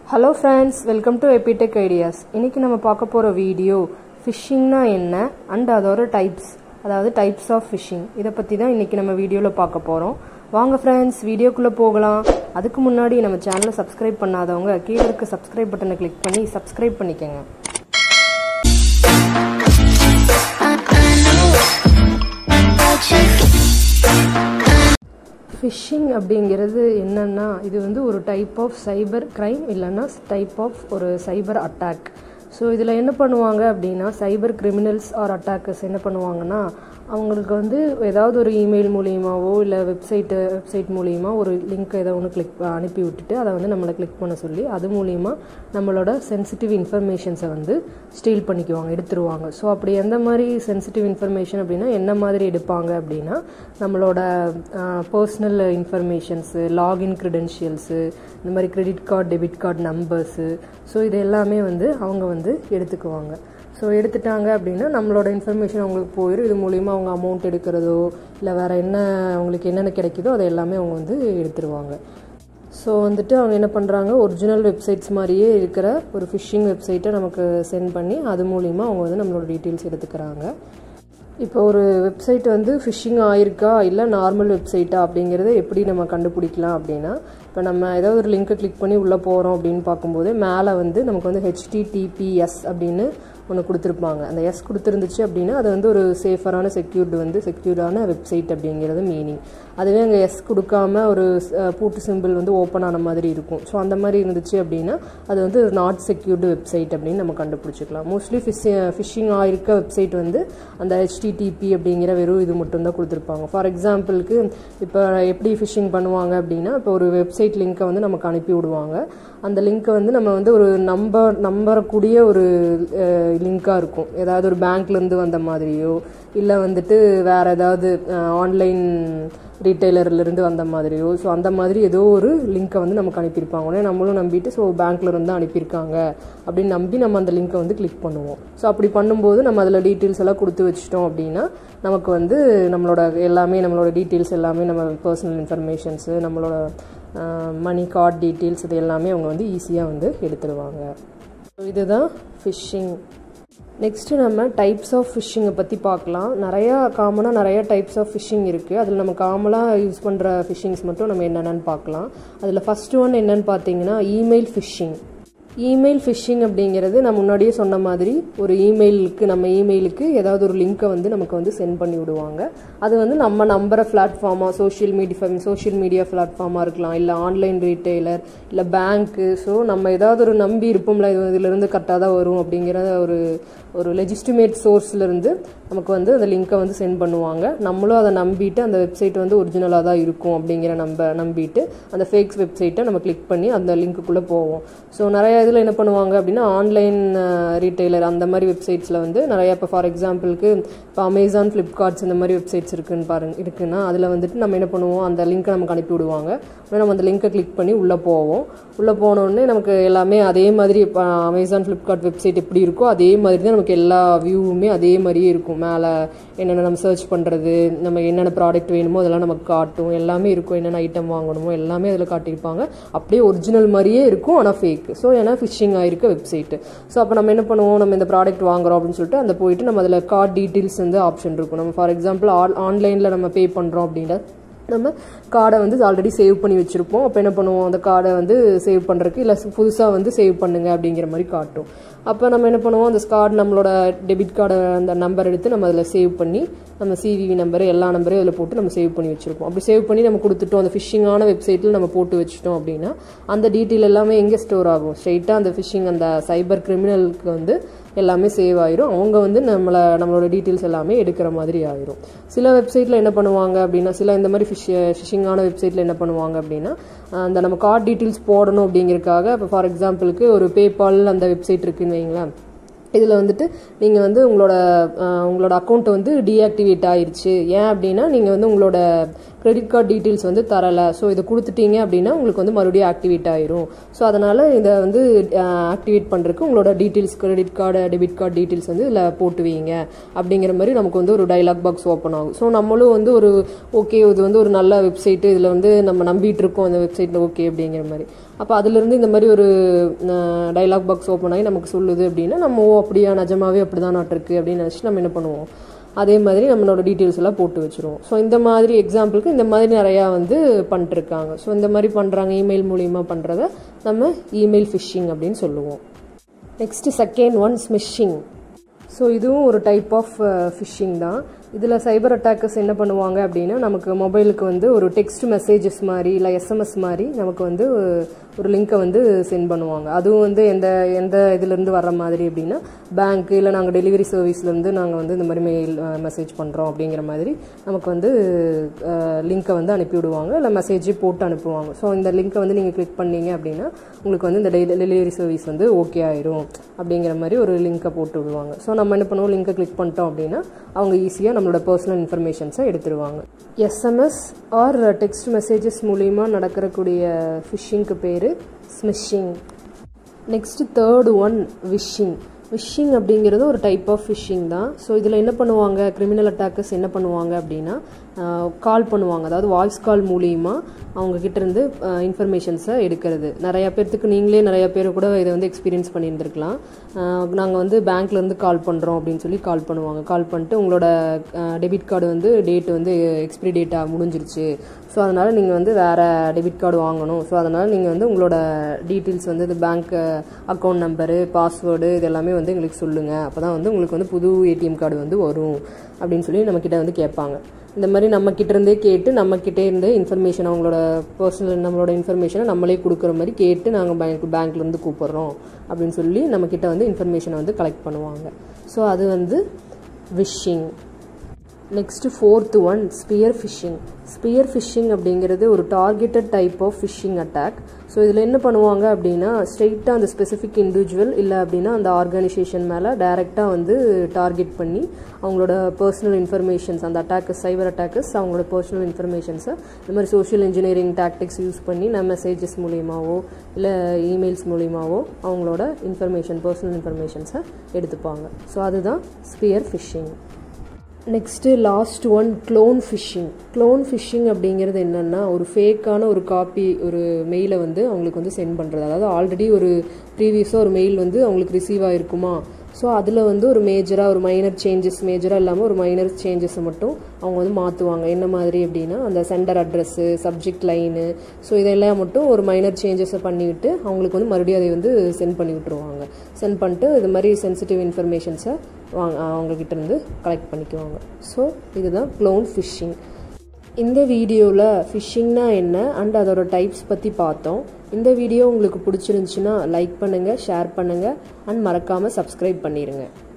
hello friends welcome to Epitech ideas இன்னைக்கு நம்ம பார்க்க போகிற வீடியோ ஃபிஷ்ஷிங்னா என்ன அண்ட் அதோட டைப்ஸ் அதாவது டைப்ஸ் ஆஃப் ஃபிஷ்ஷிங் இதை பற்றி தான் இன்னைக்கு நம்ம வீடியோவில் பார்க்க போகிறோம் வாங்க ஃப்ரெண்ட்ஸ் வீடியோக்குள்ளே போகலாம் அதுக்கு முன்னாடி நம்ம சேனலை சப்ஸ்கிரைப் பண்ணாதவங்க கீழே இருக்க சப்ஸ்கிரைப் பட்டனை கிளிக் பண்ணி சப்ஸ்கிரைப் பண்ணிக்கோங்க ஃபிஷ்ஷிங் அப்படிங்கிறது என்னன்னா இது வந்து ஒரு டைப் ஆஃப் சைபர் கிரைம் இல்லைன்னா டைப் ஆஃப் ஒரு சைபர் அட்டாக் ஸோ இதில் என்ன பண்ணுவாங்க அப்படின்னா சைபர் கிரிமினல்ஸ் ஆர் அட்டாக்கர்ஸ் என்ன பண்ணுவாங்கன்னா அவங்களுக்கு வந்து ஏதாவது ஒரு இமெயில் மூலியமாவோ இல்லை வெப்சைட்டு வெப்சைட் மூலியமா ஒரு லிங்க் ஏதோ ஒன்று கிளிக் அனுப்பி விட்டுட்டு அதை வந்து நம்மளை கிளிக் பண்ண சொல்லி அது மூலியமா நம்மளோட சென்சிட்டிவ் இன்ஃபர்மேஷன்ஸை வந்து ஸ்டீல் பண்ணிக்குவாங்க எடுத்துருவாங்க ஸோ அப்படி எந்த மாதிரி சென்சிட்டிவ் இன்ஃபர்மேஷன் அப்படின்னா என்ன மாதிரி எடுப்பாங்க அப்படின்னா நம்மளோட பர்சனல் இன்ஃபர்மேஷன்ஸு லாகின் க்ரிடென்ஷியல்ஸு இந்த மாதிரி credit card debit card numbers so இது எல்லாமே வந்து அவங்க வந்து எடுத்துக்குவாங்க ஸோ எடுத்துட்டாங்க அப்படின்னா நம்மளோட இன்ஃபர்மேஷன் அவங்களுக்கு போயிடும் இது மூலிமா அவங்க அமௌண்ட் எடுக்கிறதோ இல்லை வேறு என்ன அவங்களுக்கு என்னென்ன கிடைக்குதோ அதை எல்லாமே அவங்க வந்து எடுத்துருவாங்க ஸோ வந்துட்டு அவங்க என்ன பண்ணுறாங்க ஒரிஜினல் வெப்சைட்ஸ் மாதிரியே இருக்கிற ஒரு ஃபிஷ்ஷிங் வெப்சைட்டை நமக்கு சென்ட் பண்ணி அது மூலிமா அவங்க வந்து நம்மளோட டீட்டெயில்ஸ் எடுத்துக்கிறாங்க இப்போ ஒரு வெப்சைட் வந்து ஃபிஷ்ஷிங் ஆயிருக்கா இல்லை நார்மல் வெப்சைட்டா அப்படிங்கிறத எப்படி நம்ம கண்டுபிடிக்கலாம் அப்படின்னா இப்போ நம்ம ஏதாவது ஒரு லிங்க்கை கிளிக் பண்ணி உள்ளே போகிறோம் அப்படின்னு பார்க்கும்போது மேலே வந்து நமக்கு வந்து ஹெச்டிடிபிஎஸ் அப்படின்னு ஒன்று கொடுத்துருப்பாங்க அந்த எஸ் கொடுத்துருந்துச்சு அப்படின்னா அது வந்து ஒரு சேஃபரான செக்யூர்டு வந்து செக்யூர்டான வெப்சைட் அப்படிங்கிறது மீனிங் அதுவே அங்கே எஸ் கொடுக்காம ஒரு பூட்டு சிம்பிள் வந்து ஓப்பன் ஆன மாதிரி இருக்கும் ஸோ அந்த மாதிரி இருந்துச்சு அப்படின்னா அது வந்து ஒரு நாட் செக்யூர்டு வெப்சைட் அப்படின்னு நம்ம கண்டுபிடிச்சிக்கலாம் மோஸ்ட்லி ஃபிஷ் ஃபிஷ்ஷிங் ஆயிருக்க வெப்சைட் வந்து அந்த ஹெச்டிடிபி அப்படிங்கிற வெறும் இது மட்டும்தான் கொடுத்துருப்பாங்க ஃபார் எக்ஸாம்பிளுக்கு இப்போ எப்படி ஃபிஷ்ஷிங் பண்ணுவாங்க அப்படின்னா இப்போ ஒரு வெப்சைட் லிங்க்கை வந்து நமக்கு அனுப்பி விடுவாங்க அந்த லிங்க்கை வந்து நம்ம வந்து ஒரு நம்பர் நம்பரக்கூடிய ஒரு லிங்காக இருக்கும் ஏதாவது ஒரு பேங்க்லேருந்து வந்த மாதிரியோ இல்லை வந்துட்டு வேறு ஏதாவது ஆன்லைன் ரீட்டைலர்லேருந்து வந்த மாதிரியோ ஸோ அந்த மாதிரி ஏதோ ஒரு லிங்க்கை வந்து நமக்கு அனுப்பியிருப்பாங்க உடனே நம்மளும் நம்பிட்டு ஸோ பேங்க்லேருந்து தான் அனுப்பியிருக்காங்க அப்படின்னு நம்பி நம்ம அந்த லிங்க்கை வந்து கிளிக் பண்ணுவோம் ஸோ அப்படி பண்ணும்போது நம்ம அதில் டீட்டெயில்ஸ் எல்லாம் கொடுத்து வச்சிட்டோம் அப்படின்னா நமக்கு வந்து நம்மளோட எல்லாமே நம்மளோட டீட்டெயில்ஸ் எல்லாமே நம்ம பர்சனல் இன்ஃபர்மேஷன்ஸு நம்மளோட மணி கார்டு டீட்டெயில்ஸ் இது எல்லாமே அவங்க வந்து ஈஸியாக வந்து எடுத்துருவாங்க இதுதான் ஃபிஷ்ஷிங் நெக்ஸ்ட்டு நம்ம டைப்ஸ் ஆஃப் ஃபிஷ்ஷிங்கை பற்றி பார்க்கலாம் நிறையா காமனாக நிறையா டைப்ஸ் ஆஃப் ஃபிஷ்ஷிங் இருக்குது அதில் நம்ம காமனாக யூஸ் பண்ணுற ஃபிஷ்ஷிங்ஸ் மட்டும் நம்ம என்னென்னு பார்க்கலாம் அதில் ஃபஸ்ட்டு ஒன் என்னென்னு பார்த்தீங்கன்னா இமெயில் ஃபிஷ்ஷிங் இமெயில் ஃபிஷ்ஷிங் அப்படிங்கிறது நான் முன்னாடியே சொன்ன மாதிரி ஒரு இமெயிலுக்கு நம்ம இமெயிலுக்கு ஏதாவது ஒரு லிங்க்கை வந்து நமக்கு வந்து சென்ட் பண்ணி விடுவாங்க அது வந்து நம்ம நம்புற பிளாட்ஃபார்மாக சோஷியல் மீடியா சோஷியல் மீடியா பிளாட்ஃபார்மாக இருக்கலாம் இல்லை ஆன்லைன் ரீட்டைலர் இல்லை பேங்க்கு ஸோ நம்ம ஏதாவது ஒரு நம்பி இருப்போம்ல இது இதிலிருந்து கரெக்டாக தான் வரும் அப்படிங்கிற ஒரு ஒரு லெஜிஸ்டிமேட் சோர்ஸ்லேருந்து நமக்கு வந்து அந்த லிங்க்கை வந்து சென்ட் பண்ணுவாங்க நம்மளும் அதை நம்பிட்டு அந்த வெப்சைட் வந்து ஒரிஜினலாக தான் இருக்கும் அப்படிங்கிற நம்ப நம்பிட்டு அந்த ஃபேக்ஸ் வெப்சைட்டை நம்ம கிளிக் பண்ணி அந்த லிங்க்குள்ளே போவோம் ஸோ நிறைய இதில் என்ன பண்ணுவாங்க அப்படின்னா ஆன்லைன் ரீட்டைலர் அந்த மாதிரி வெப்சைட்ஸில் வந்து நிறைய இப்போ ஃபார் எக்ஸாம்பிளுக்கு இப்போ அமேசான் ஃப்ளிப்கார்ட்ஸ் இந்த மாதிரி வெப்சைட்ஸ் இருக்குன்னு பாருங்க இருக்குன்னா அதில் வந்துட்டு நம்ம என்ன பண்ணுவோம் அந்த லிங்க்கை நமக்கு அனுப்பி விடுவாங்க நம்ம அந்த லிங்க்கை கிளிக் பண்ணி உள்ளே போவோம் உள்ளே போனோடனே நமக்கு எல்லாமே அதே மாதிரி இப்போ அமேசான் ஃப்ளிப்கார்ட் வெப்சைட் எப்படி இருக்கோ அதே மாதிரி தான் நமக்கு எல்லா வியூவுமே அதே மாதிரியே இருக்கும் மேலே என்னென்ன நம்ம சர்ச் பண்ணுறது நம்ம என்னென்ன ப்ராடக்ட் வேணுமோ அதெல்லாம் நமக்கு காட்டும் எல்லாமே இருக்கும் என்னென்ன ஐட்டம் வாங்கணுமோ எல்லாமே அதில் காட்டியிருப்பாங்க அப்படியே ஒரிஜினல் மாதிரியே இருக்கும் ஆனால் ஃபேக் ஸோ ஏன்னா ஃபிஷ்ஷிங் ஆயிருக்க வெப்சைட்டு ஸோ அப்போ நம்ம என்ன பண்ணுவோம் நம்ம இந்த ப்ராடக்ட் வாங்குறோம் அப்படின்னு சொல்லிட்டு அந்த போயிட்டு நம்ம அதில் கார்ட் டீட்டெயில்ஸ் வந்து ஆப்ஷன் இருக்கும் நம்ம ஃபார் எக்ஸாம்பிள் ஆன்லைனில் நம்ம பே பண்ணுறோம் அப்படின்னா நம்ம கார்டை வந்து ஆல்ரெடி சேவ் பண்ணி வச்சுருப்போம் அப்போ என்ன பண்ணுவோம் அந்த கார்டை வந்து சேவ் பண்ணுறதுக்கு இல்லை புதுசாக வந்து சேவ் பண்ணுங்க அப்படிங்கிற மாதிரி காட்டும் அப்போ நம்ம என்ன பண்ணுவோம் அந்த கார்டு நம்மளோட டெபிட் கார்டை அந்த நம்பர் எடுத்து நம்ம அதில் சேவ் பண்ணி நம்ம சிவிவி நம்பரு எல்லா நம்பரையும் அதில் போட்டு நம்ம சேவ் பண்ணி வச்சுருப்போம் அப்படி சேவ் பண்ணி நம்ம கொடுத்துட்டோம் அந்த ஃபிஷ்ஷிங்கான வெப்சைட்டில் நம்ம போட்டு வச்சுட்டோம் அப்படின்னா அந்த டீட்டெயில் எல்லாமே எங்கே ஸ்டோர் ஆகும் ஸ்ட்ரைட்டாக அந்த ஃபிஷ்ஷிங் அந்த சைபர் கிரிமினலுக்கு வந்து எல்லாமே சேவ் ஆயிரும் அவங்க வந்து நம்மளை நம்மளோட டீட்டெயில்ஸ் எல்லாமே எடுக்கிற மாதிரி ஆயிரும் சில வெப்சைட்டில் என்ன பண்ணுவாங்க அப்படின்னா சில இந்த மாதிரி ஃபிஷ் ஃபிஷ்ஷிங்கான வெப்சைட்டில் என்ன பண்ணுவாங்க அப்படின்னா அந்த நம்ம கார்டு டீட்டெயில்ஸ் போடணும் அப்படிங்கிறதுக்காக இப்போ ஃபார் எக்ஸாம்பிளுக்கு ஒரு பேபால் அந்த வெப்சைட் இருக்குன்னு வைங்களேன் இதில் வந்துட்டு நீங்கள் வந்து உங்களோட உங்களோட அக்கௌண்ட் வந்து டீஆக்டிவேட் ஆயிடுச்சு ஏன் அப்படின்னா நீங்கள் வந்து உங்களோட கிரெடிட் கார்டு டீட்டெயில்ஸ் வந்து தரலை ஸோ இதை கொடுத்துட்டீங்க அப்படின்னா உங்களுக்கு வந்து மறுபடியும் ஆக்டிவேட் ஆயிரும் ஸோ அதனால் இதை வந்து ஆக்டிவேட் பண்ணுறதுக்கு உங்களோட details credit card debit card details வந்து இதில் போட்டு வைங்க அப்படிங்கிற மாதிரி நமக்கு வந்து ஒரு டைலாக் பாக்ஸ் ஓப்பன் ஆகும் ஸோ நம்மளும் வந்து ஒரு ஓகே இது வந்து ஒரு நல்ல வெப்சைட்டு இதில் வந்து நம்ம நம்பிட்டு இருக்கோம் அந்த வெப்சைட்டில் ஓகே அப்படிங்கிற மாதிரி அப்போ அதுலேருந்து இந்த மாதிரி ஒரு டைலாக் பாக்ஸ் ஓப்பன் ஆகி நமக்கு சொல்லுது அப்படின்னா நம்ம ஓ அப்படியா நிஜமாவே அப்படி தான் நாட்டிருக்கு அப்படின்னு நினச்சி நம்ம என்ன பண்ணுவோம் அதே மாதிரி நம்மளோட டீட்டெயில்ஸ் எல்லாம் போட்டு வச்சுருவோம் ஸோ இந்த மாதிரி எக்ஸாம்பிளுக்கு இந்த மாதிரி நிறையா வந்து பண்ணிட்டுருக்காங்க ஸோ இந்த மாதிரி பண்ணுறாங்க இமெயில் மூலியமாக பண்ணுறத நம்ம இமெயில் ஃபிஷிங் அப்படின்னு சொல்லுவோம் next second one smishing so இதுவும் ஒரு டைப் ஆஃப் ஃபிஷிங் தான் இதில் சைபர் அட்டாக்கர்ஸ் என்ன பண்ணுவாங்க அப்படின்னா நமக்கு மொபைலுக்கு வந்து ஒரு டெக்ஸ்ட் மெசேஜஸ் மாதிரி இல்லை எஸ்எம்எஸ் மாதிரி நமக்கு வந்து ஒரு லிங்க்கை வந்து சென்ட் பண்ணுவாங்க அதுவும் வந்து எந்த எந்த இதுலேருந்து வர்ற மாதிரி அப்படின்னா பேங்க்கு இல்லை நாங்கள் டெலிவரி சர்வீஸ்லேருந்து நாங்கள் வந்து இந்த மாதிரி மெயில் மெசேஜ் பண்ணுறோம் அப்படிங்கிற மாதிரி நமக்கு வந்து லிங்க்கை வந்து அனுப்பிவிடுவாங்க இல்லை மெசேஜ் போட்டு அனுப்புவாங்க ஸோ இந்த லிங்க்கை வந்து நீங்கள் கிளிக் பண்ணீங்க அப்படின்னா உங்களுக்கு வந்து இந்த டெய்லி டெலிவரி சர்வீஸ் வந்து ஓகே ஆயிரும் அப்படிங்கிற மாதிரி ஒரு லிங்க்கை போட்டு விடுவாங்க ஸோ நம்ம என்ன பண்ணுவோம் லிங்க்கை கிளிக் பண்ணிட்டோம் அப்படின்னா அவங்க ஈஸியாக நம்மளோட பர்சனல் இன்ஃபர்மேஷன்ஸை எடுத்துருவாங்க எஸ்எம்எஸ் ஆர் டெக்ஸ்ட் மெசேஜஸ் மூலிமா நடக்கிறக்கூடிய ஃபிஷிங்க்கு பேர் smishing next third one vishing vishing அப்படிங்கிறது ஒரு டைப் ஆஃப் ஃபிஷிங் தான் ஸோ இதில் என்ன பண்ணுவாங்க கிரிமினல் அட்டாக்கர்ஸ் என்ன பண்ணுவாங்க அப்படின்னா கால் பண்ணுவாங்க அதாவது வாய்ஸ் கால் மூலியமாக அவங்க கிட்டேருந்து இன்ஃபர்மேஷன்ஸை எடுக்கிறது நிறையா பேர்த்துக்கு நீங்களே நிறையா பேர் கூட இதை வந்து எக்ஸ்பீரியன்ஸ் பண்ணியிருந்துருக்கலாம் நாங்கள் வந்து பேங்க்லேருந்து கால் பண்ணுறோம் அப்படின்னு சொல்லி கால் பண்ணுவாங்க கால் பண்ணிட்டு உங்களோட டெபிட் கார்டு வந்து டேட் வந்து எக்ஸ்பிரி டேட்டாக முடிஞ்சிருச்சு ஸோ அதனால் நீங்கள் வந்து வேறு டெபிட் கார்டு வாங்கணும் ஸோ அதனால் நீங்கள் வந்து உங்களோட டீட்டெயில்ஸ் வந்து இது பேங்க் அக்கௌண்ட் நம்பரு பாஸ்வேர்டு இது எல்லாமே வந்து எங்களுக்கு சொல்லுங்கள் அப்போ தான் வந்து உங்களுக்கு வந்து புது ஏடிஎம் கார்டு வந்து வரும் அப்படின்னு சொல்லி நம்மக்கிட்ட வந்து கேட்பாங்க இந்த மாதிரி நம்ம கிட்ட இருந்தே கேட்டு நம்ம கிட்டே இருந்தே இன்ஃபர்மேஷன் அவங்களோட பர்சனல் நம்மளோட இன்ஃபர்மேஷனை நம்மளே கொடுக்குற மாதிரி கேட்டு நாங்கள் பேங்க் பேங்க்லேருந்து கூப்பிட்றோம் அப்படின்னு சொல்லி நம்ம கிட்ட வந்து இன்ஃபர்மேஷனை வந்து கலெக்ட் பண்ணுவாங்க ஸோ அது வந்து vishing next fourth one spear phishing spear phishing அப்படிங்கிறது ஒரு targeted type of phishing attack so இதில் என்ன பண்ணுவாங்க அப்படின்னா ஸ்ட்ரெயிட்டாக அந்த ஸ்பெசிஃபிக் இண்டிவிஜுவல் இல்லை அப்படின்னா அந்த ஆர்கனைசேஷன் மேலே டைரெக்டாக வந்து டார்கெட் பண்ணி அவங்களோட பர்சனல் இன்ஃபர்மேஷன்ஸ் அந்த அட்டாக்கர்ஸ் சைபர் அட்டாக்கர்ஸ் அவங்களோட பர்சனல் இன்ஃபர்மேஷன்ஸை இந்த மாதிரி சோஷியல் இன்ஜினியரிங் டாக்டிக்ஸ் யூஸ் பண்ணி நான் மெசேஜஸ் மூலியமாகவோ இல்லை இமெயில்ஸ் மூலியமாகவோ அவங்களோட இன்ஃபர்மேஷன் பர்சனல் இன்ஃபர்மேஷன்ஸை எடுத்துப்பாங்க ஸோ அதுதான் spear phishing next last one clone phishing clone phishing அப்படிங்கிறது என்னென்னா ஒரு ஃபேக்கான ஒரு காப்பி ஒரு மெயிலை வந்து அவங்களுக்கு வந்து சென்ட் பண்ணுறது அதாவது ஆல்ரெடி ஒரு ப்ரீவியஸாக ஒரு மெயில் வந்து அவங்களுக்கு ரிசீவ் ஆகிருக்குமா ஸோ அதில் வந்து ஒரு மேஜராக ஒரு மைனர் சேஞ்சஸ் மேஜராக இல்லாமல் ஒரு மைனர் சேஞ்சஸை மட்டும் அவங்க வந்து மாற்றுவாங்க என்ன மாதிரி அப்படின்னா அந்த sender address subject line so இதெல்லாம் மட்டும் ஒரு மைனர் சேஞ்சஸை பண்ணிவிட்டு அவங்களுக்கு வந்து மறுபடியும் அதை வந்து சென்ட் பண்ணி விட்ருவாங்க சென்ட் பண்ணிட்டு இது மாதிரி சென்சிட்டிவ் இன்ஃபர்மேஷன்ஸை வாங்க அவங்கக்கிட்ட இருந்து கலெக்ட் பண்ணிக்குவாங்க ஸோ இதுதான் க்ளோன் ஃபிஷ்ஷிங் இந்த வீடியோவில் ஃபிஷ்ஷிங்னா என்ன அண்ட் அதோட டைப்ஸ் பற்றி பார்த்தோம் இந்த வீடியோ உங்களுக்கு பிடிச்சிருந்துச்சுன்னா லைக் பண்ணுங்கள் ஷேர் பண்ணுங்கள் அண்ட் மறக்காமல் சப்ஸ்கிரைப் பண்ணிடுங்க